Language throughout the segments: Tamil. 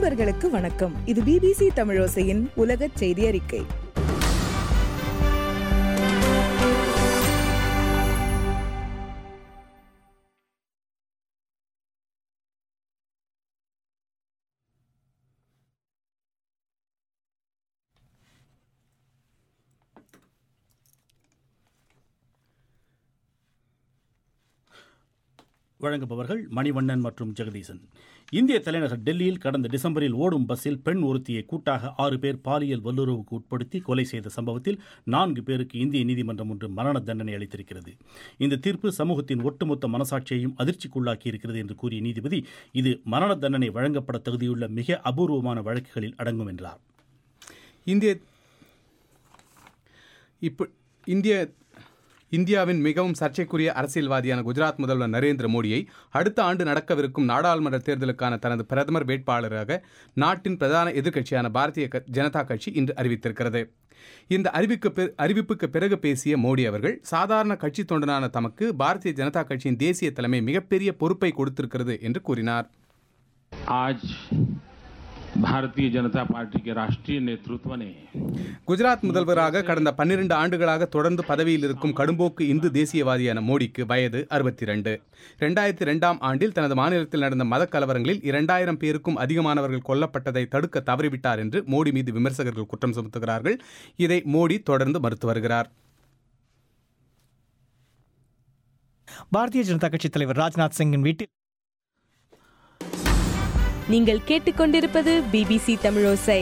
அன்பர்களுக்கு வணக்கம் இது பிபிசி தமிழோசையின் உலக செய்தி அறிக்கை வழங்குபவர்கள் மணிவண்ணன் மற்றும் ஜெகதீசன் இந்திய தலைநகர் டெல்லியில் கடந்த டிசம்பரில் ஓடும் பஸ்ஸில் பெண் ஒருத்தியை கூட்டாக ஆறு பேர் பாலியல் வல்லுறவுக்கு உட்படுத்தி கொலை செய்த சம்பவத்தில் நான்கு பேருக்கு இந்திய நீதிமன்றம் ஒன்று மரண தண்டனை அளித்திருக்கிறது இந்த தீர்ப்பு சமூகத்தின் ஒட்டுமொத்த மனசாட்சியையும் அதிர்ச்சிக்குள்ளாக்கி இருக்கிறது என்று கூறிய நீதிபதி இது மரண தண்டனை வழங்கப்பட தகுதியுள்ள மிக அபூர்வமான வழக்குகளில் அடங்கும் என்றார் இந்திய இப்போ இந்திய இந்தியாவின் மிகவும் சர்ச்சைக்குரிய அரசியல்வாதியான குஜராத் முதல்வர் நரேந்திர மோடியை அடுத்த ஆண்டு நடக்கவிருக்கும் நாடாளுமன்ற தேர்தலுக்கான தனது பிரதமர் வேட்பாளராக நாட்டின் பிரதான எதிர்க்கட்சியான பாரதிய க- ஜனதா கட்சி இன்று அறிவித்திருக்கிறது இந்த அறிவிக்கு பெ- அறிவிப்புக்கு பிறகு பேசிய மோடி அவர்கள் சாதாரண கட்சி தொண்டனான தமக்கு பாரதிய ஜனதா கட்சியின் தேசிய தலைமை மிகப்பெரிய பொறுப்பை கொடுத்திருக்கிறது என்று கூறினார் आज भारतीय जनता पार्टी के राष्ट्रीय नेतृत्व ने குஜராத் முதல்வராக கடந்த பன்னிரண்டு ஆண்டுகளாக தொடர்ந்து பதவியில் இருக்கும் கடும்போக்கு இந்து தேசியவாதியான மோடிக்கு வயது அறுபத்தி ரெண்டு ரெண்டாயிரத்தி ரெண்டாம் ஆண்டில் தனது மாநிலத்தில் நடந்த மத கலவரங்களில் இரண்டாயிரம் பேருக்கும் அதிகமானவர்கள் கொல்லப்பட்டதை தடுக்க தவறிவிட்டார் என்று மோடி மீது விமர்சகர்கள் குற்றம் சுமத்துகிறார்கள் இதை மோடி தொடர்ந்து மறுத்து வருகிறார் பாரதிய ஜனதா கட்சி தலைவர் ராஜ்நாத் சிங்கின் வீட்டில் நீங்கள் கேட்டுக்கொண்டிருப்பது பிபிசி தமிழோசை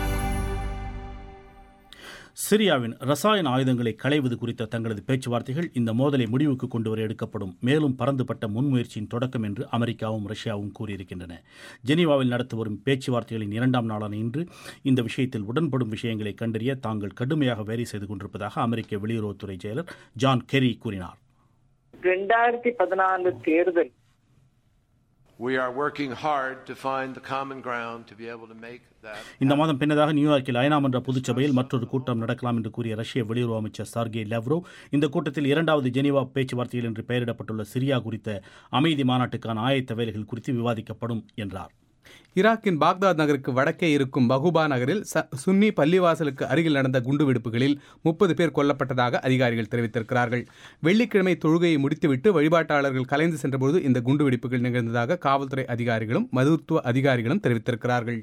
சிரியாவின் ரசாயன ஆயுதங்களை களைவது குறித்த தங்களது பேச்சுவார்த்தைகள் இந்த மோதலை முடிவுக்கு கொண்டு வர எடுக்கப்படும் மேலும் பறந்துபட்ட முன்முயற்சியின் தொடக்கம் என்று அமெரிக்காவும் ரஷ்யாவும் கூறியிருக்கின்றன ஜெனீவாவில் நடத்தி வரும் பேச்சுவார்த்தைகளின் இரண்டாம் நாளான இன்று இந்த விஷயத்தில் உடன்படும் விஷயங்களை கண்டறிய தாங்கள் கடுமையாக வேலை செய்து கொண்டிருப்பதாக அமெரிக்க வெளியுறவுத்துறை செயலர் ஜான் கெரி கூறினார் ரெண்டாயிரத்தி பதினாலு தேர்தல் We are working hard to find the common ground to be able to make that. இந்த மாதம் பின்னதாக நியூயார்க்கில் ஐநா மன்ற பொதுச்சபையில் மற்றொரு கூட்டம் நடக்கலாம் என்று கூறிய ரஷ்ய வெளியுறவு அமைச்சர் சார்கே லாவ்ரோவ் இந்த கூட்டத்தில் இரண்டாவது ஜெனீவா பேச்சுவார்த்தைகள் என்று பெயரிடப்பட்டுள்ள சிரியா குறித்த அமைதி மாநாட்டுக்கான ஆயத்த வேலைகள் குறித்து விவாதிக்கப்படும் என்றார் ஈராக்கின் பாக்தாத் நகருக்கு வடக்கே இருக்கும் பகுபா நகரில் ச- சுன்னி பள்ளிவாசலுக்கு அருகில் நடந்த குண்டுவெடிப்புகளில் முப்பது பேர் கொல்லப்பட்டதாக அதிகாரிகள் தெரிவித்திருக்கிறார்கள் வெள்ளிக்கிழமை தொழுகையை முடித்துவிட்டு வழிபாட்டாளர்கள் கலைந்து சென்றபோது இந்த குண்டுவெடிப்புகள் நிகழ்ந்ததாக காவல்துறை அதிகாரிகளும் மருத்துவ அதிகாரிகளும் தெரிவித்திருக்கிறார்கள்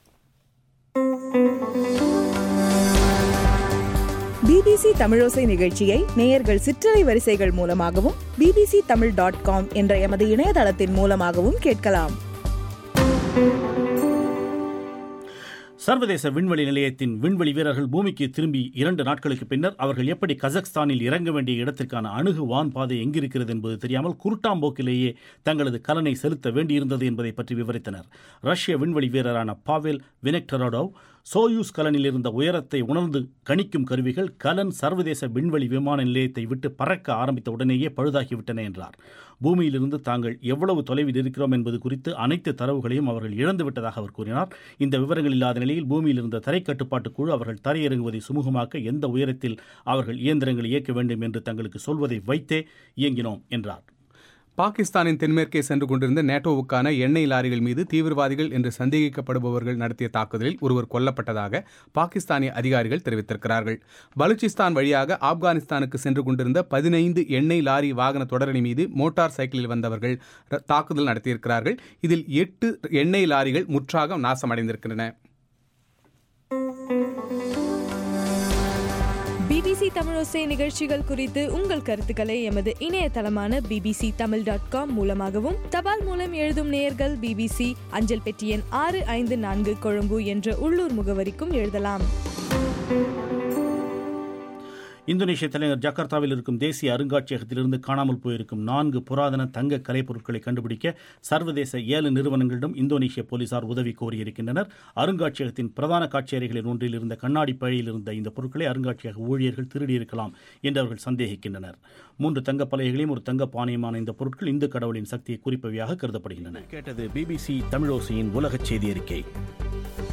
பிபிசி தமிழோசை நிகழ்ச்சியை நேயர்கள் சிற்றலை வரிசைகள் மூலமாகவும் பிபிசி தமிழ் டாட் காம் என்ற எமது இணையதளத்தின் மூலமாகவும் கேட்கலாம் சர்வதேச விண்வெளி நிலையத்தின் விண்வெளி வீரர்கள் பூமிக்கு திரும்பி இரண்டு நாட்களுக்கு பின்னர் அவர்கள் எப்படி கசக்ஸ்தானில் இறங்க வேண்டிய இடத்திற்கான அணுகு வான் பாதை எங்கிருக்கிறது என்பது தெரியாமல் குருட்டாம்போக்கிலேயே தங்களது கலனை செலுத்த வேண்டியிருந்தது என்பதை பற்றி விவரித்தனர் ரஷ்ய விண்வெளி வீரரான பாவேல் வினெக்டரோடோவ் சோயூஸ் கலனில் இருந்த உயரத்தை உணர்ந்து கணிக்கும் கருவிகள் கலன் சர்வதேச விண்வெளி விமான நிலையத்தை விட்டு பறக்க ஆரம்பித்த உடனேயே பழுதாகிவிட்டன என்றார் பூமியிலிருந்து தாங்கள் எவ்வளவு தொலைவில் இருக்கிறோம் என்பது குறித்து அனைத்து தரவுகளையும் அவர்கள் இழந்துவிட்டதாக அவர் கூறினார் இந்த விவரங்கள் இல்லாத நிலையில் பூமியில் இருந்த தரை கட்டுப்பாட்டு குழு அவர்கள் தரையிறங்குவதை சுமூகமாக்க எந்த உயரத்தில் அவர்கள் இயந்திரங்களை இயக்க வேண்டும் என்று தங்களுக்கு சொல்வதை வைத்தே இயங்கினோம் என்றார் பாகிஸ்தானின் தென்மேற்கே சென்று கொண்டிருந்த நேட்டோவுக்கான எண்ணெய் லாரிகள் மீது தீவிரவாதிகள் என்று சந்தேகிக்கப்படுபவர்கள் நடத்திய தாக்குதலில் ஒருவர் கொல்லப்பட்டதாக பாகிஸ்தானிய அதிகாரிகள் தெரிவித்திருக்கிறார்கள் பலூச்சிஸ்தான் வழியாக ஆப்கானிஸ்தானுக்கு சென்று கொண்டிருந்த பதினைந்து எண்ணெய் லாரி வாகன தொடரணி மீது மோட்டார் சைக்கிளில் வந்தவர்கள் ர- தாக்குதல் நடத்தியிருக்கிறார்கள் இதில் எட்டு எண்ணெய் லாரிகள் முற்றாக நாசமடைந்திருக்கின்றன பிபிசி தமிழோசை நிகழ்ச்சிகள் குறித்து உங்கள் கருத்துக்களை எமது இணையதளமான பிபிசி தமிழ் டாட் காம் மூலமாகவும் தபால் மூலம் எழுதும் நேயர்கள் பிபிசி அஞ்சல் பெட்டி எண் ஆறு ஐந்து நான்கு கொழும்பு என்ற உள்ளூர் முகவரிக்கும் எழுதலாம் இந்தோனேஷிய தலைநகர் ஜகார்த்தாவில் இருக்கும் தேசிய அருங்காட்சியகத்திலிருந்து காணாமல் போயிருக்கும் நான்கு புராதன தங்க கலைப்பொருட்களை கண்டுபிடிக்க சர்வதேச ஏழு நிறுவனங்களிடம் இந்தோனேஷிய போலீசார் உதவி கோரியிருக்கின்றனர் அருங்காட்சியகத்தின் பிரதான காட்சியறைகளில் ஒன்றில் இருந்த கண்ணாடி பழையில் இருந்த இந்த பொருட்களை அருங்காட்சியக ஊழியர்கள் திருடியிருக்கலாம் என்று அவர்கள் சந்தேகிக்கின்றனர் மூன்று தங்க பலகைகளையும் ஒரு தங்க பானையுமான இந்த பொருட்கள் இந்து கடவுளின் சக்தியை குறிப்பவையாக கருதப்படுகின்றன கேட்டது பிபிசி தமிழோசையின் உலகச் செய்தி அறிக்கை